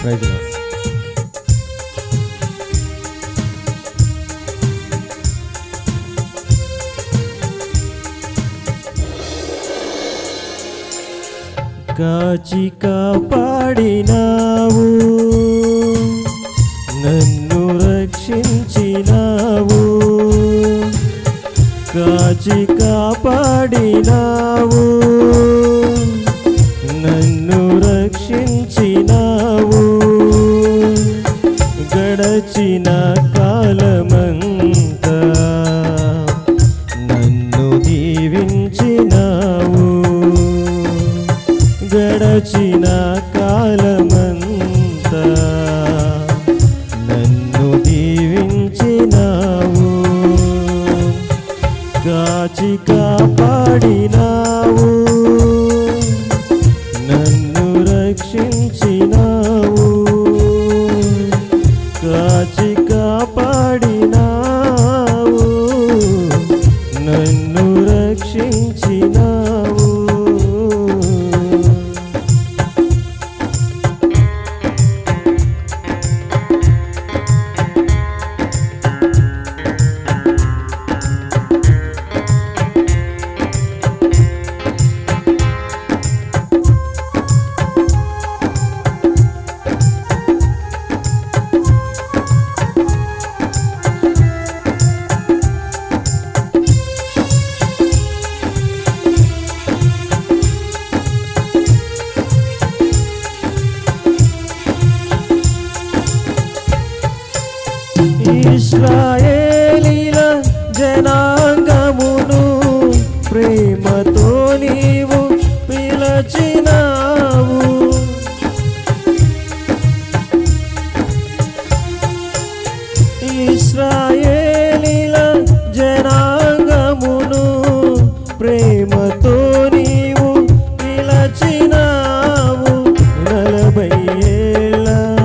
Praise lord. కాచి కాపాడినావు నన్ను రక్షించినావు కాచి కాపాడినావు నన్ను రక్షించినావు గడచిన కాలమంతా నన్ను దీవించినావు గడచిన కాలమంతా నన్ను దీవించినావు కాచి కాపాడినావు నన్ను రక్షించినావు కాచి కాపాడినావు నన్ను రక్షించినావు ఇస్రాయేలీల జనాంగమును ప్రేమతో నీవు పిలచినావు ఇస్రాయేలీల జనాంగమును ప్రేమతో నీవు పిలచినావు నలభై ఏళ్ళ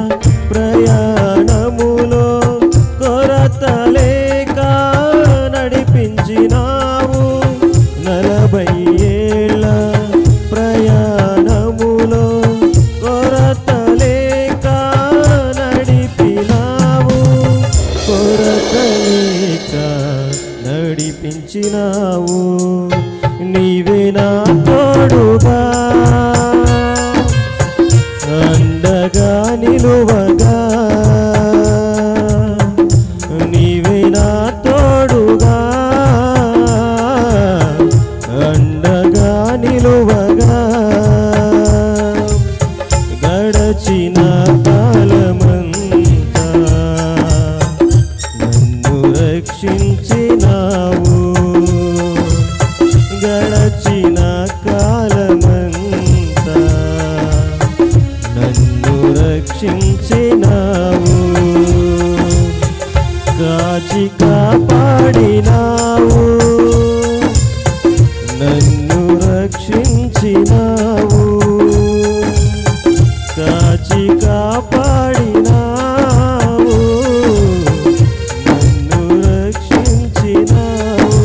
ప్రయాణములో కొరత లేక నడిపించినావు నలభై ఏళ్ళ ప్రయాణములో కొరత లేక నడిపినావు కొరత లేక నడిపించినావు నీవే నా తోడుగా అండగా నిలువగా నీవే నా తోడుగా అండగా నిలువగా గడచిన కాలమంతా నన్ను రక్షించినావు గడచిన కాలమంతా నన్ను రక్షించినావు కాచి కాపాడినావు నన్ను రక్షించినావు కాచి కాపాడినావు నన్ను రక్షించినావు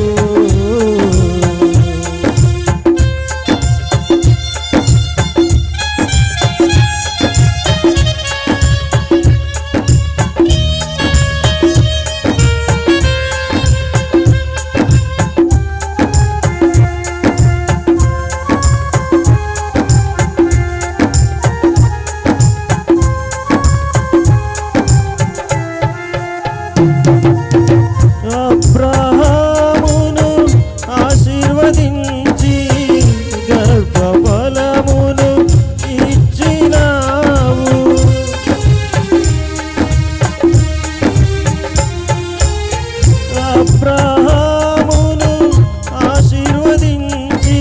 అబ్రహామును ఆశీర్వదించి గర్భఫలమును ఇచ్చినావు అబ్రహామును ఆశీర్వదించి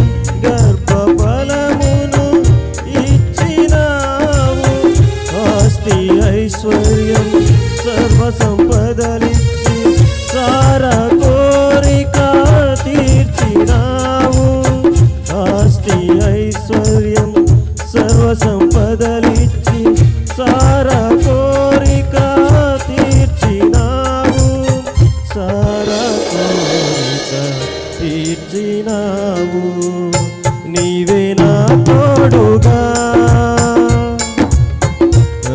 గర్భఫలమును ఇచ్చినావు ఆస్తి ఐశ్వర్యం సర్వ సంపదలిచ్చి సారా కోరిక తీర్చినావు ఆస్తి ఐశ్వర్యం సర్వ సంపదలిచ్చి సారా కోరిక తీర్చినావు సారా కోరిక తీర్చినావు నీవే నా తోడుగా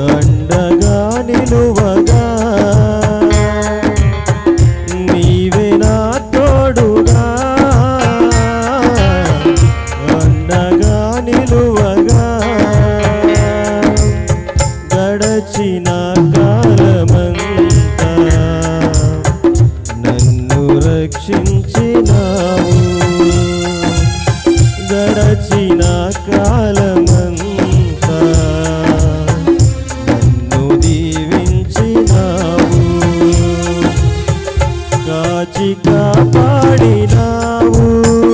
గడచిన కాలమంతా నన్ను దీవించినావు కాచి కాపాడినావు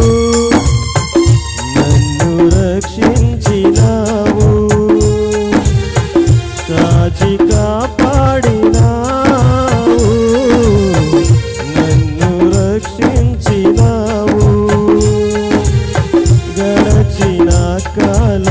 నన్ను రక్షించినావు కాచి కాపాడినావు నన్ను రక్షించినావు గడచిన కాల